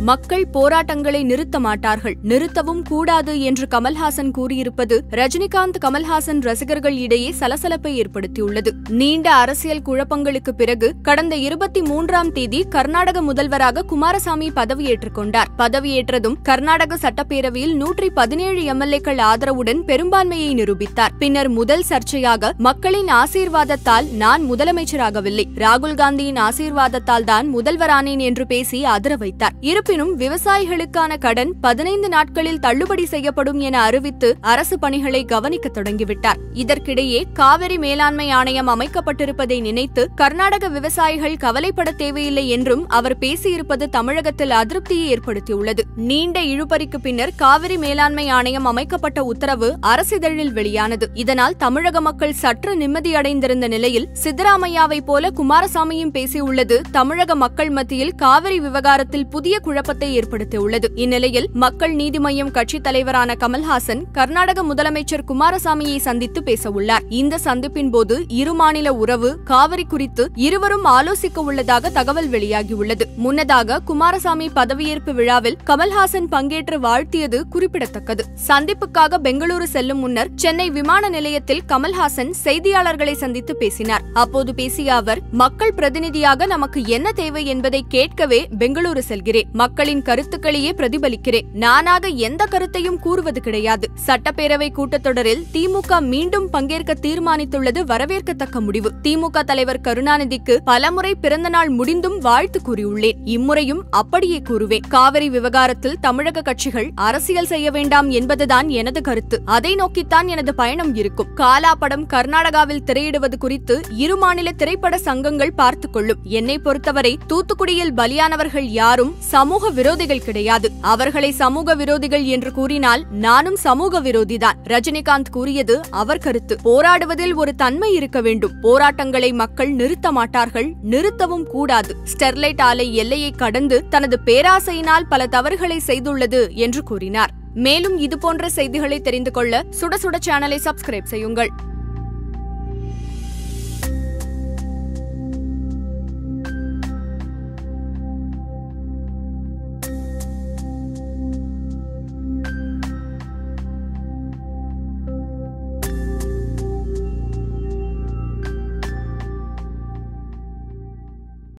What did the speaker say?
மக்கள் போராட்டங்களை நிறுத்த மாட்டார்கள் நிறுத்தவும் கூடாது என்று கமல்ஹாசன் கூறியிருப்பது ரஜினிகாந்த் கமல்ஹாசன் ரசிகர்கள் இடையே சலசலப்பை ஏற்படுத்தியுள்ளது நீண்ட அரசியல் குழப்பங்களுக்கு பிறகு கடந்த இருபத்தி மூன்றாம் தேதி கர்நாடக முதல்வராக குமாரசாமி பதவியேற்றுக் கொண்டார் பதவியேற்றதும் கர்நாடக சட்டப்பேரவையில் நூற்றி பதினேழு எம்எல்ஏக்கள் ஆதரவுடன் பெரும்பான்மையை நிரூபித்தார் பின்னர் முதல் சர்ச்சையாக மக்களின் ஆசீர்வாதத்தால் நான் முதலமைச்சராகவில்லை ராகுல் காந்தியின் ஆசீர்வாதத்தால் தான் முதல்வரானேன் என்று பேசி அதிர வைத்தார் இருப்பினும் விவசாயிகளுக்கான கடன் பதினைந்து நாட்களில் தள்ளுபடி செய்யப்படும் என அறிவித்து அரசு பணிகளை கவனிக்க தொடங்கிவிட்டார் இதற்கிடையே காவிரி மேலாண்மை ஆணையம் அமைக்கப்பட்டிருப்பதை நினைத்து கர்நாடக விவசாயிகள் கவலைப்பட தேவையில்லை என்றும் அவர் பேசியிருப்பது தமிழகத்தில் அதிருப்தியை ஏற்படுத்தியுள்ளது நீண்ட இழுபறிக்கு பின்னர் காவிரி மேலாண்மை ஆணையம் அமைக்கப்பட்ட உத்தரவு அரசிதழில் வெளியானது இதனால் தமிழக மக்கள் சற்று நிம்மதியடைந்திருந்த நிலையில் சித்தராமையாவை போல குமாரசாமியும் பேசியுள்ளது தமிழக மக்கள் மத்தியில் காவிரி விவகாரத்தில் புதிய குழப்பத்தை ஏற்படுத்தியுள்ளது இந்நிலையில் மக்கள் நீதி மய்யம் கட்சித் தலைவரான கமல்ஹாசன் கர்நாடக முதலமைச்சர் குமாரசாமியை சந்தித்து பேசவுள்ளார் இந்த சந்திப்பின் போது இரு மாநில உறவு காவிரி குறித்து இருவரும் ஆலோசிக்க உள்ளதாக தகவல் வெளியாகியுள்ளது முன்னதாக குமாரசாமி பதவியேற்பு விழாவில் கமல்ஹாசன் பங்கேற்று வாழ்த்தியது குறிப்பிடத்தக்கது சந்திப்புக்காக பெங்களூரு செல்லும் முன்னர் சென்னை விமான நிலையத்தில் கமல்ஹாசன் செய்தியாளர்களை சந்தித்து பேசினார் அப்போது பேசிய அவர் மக்கள் பிரதிநிதியாக நமக்கு என்ன தேவை என்பதை கேட்கவே பெங்களூரு செல்கிறேன் மக்களின் கருத்துக்களையே பிரதிபலிக்கிறேன் நானாக எந்த கருத்தையும் கூறுவது கிடையாது சட்டப்பேரவை கூட்டத்தொடரில் திமுக மீண்டும் பங்கேற்க தீர்மானித்துள்ளது வரவேற்கத்தக்க முடிவு திமுக தலைவர் கருணாநிதிக்கு பலமுறை பிறந்தநாள் முடிந்தும் வாழ்த்து கூறியுள்ளேன் இம்முறையும் அப்படியே கூறுவேன் காவிரி விவகாரத்தில் தமிழக கட்சிகள் அரசியல் செய்ய வேண்டாம் என்பதுதான் எனது கருத்து அதை நோக்கித்தான் எனது பயணம் இருக்கும் காலா படம் கர்நாடகாவில் திரையிடுவது குறித்து இரு மாநில திரைப்பட சங்கங்கள் பார்த்துக் கொள்ளும் என்னை பொறுத்தவரை தூத்துக்குடியில் பலியானவர்கள் யாரும் சமூக விரோதிகள் கிடையாது அவர்களை சமூக விரோதிகள் என்று கூறினால் நானும் சமூக விரோதிதான் ரஜினிகாந்த் கூறியது அவர் கருத்து போராடுவதில் ஒரு தன்மை இருக்க வேண்டும் போராட்டங்களை மக்கள் நிறுத்த மாட்டார்கள் நிறுத்தவும் கூடாது ஸ்டெர்லைட் ஆலை எல்லையை கடந்து தனது பேராசையினால் பல தவறுகளை செய்துள்ளது என்று கூறினார் மேலும் இதுபோன்ற செய்திகளை தெரிந்து கொள்ள சுட சுட சேனலை சப்ஸ்கிரைப் செய்யுங்கள்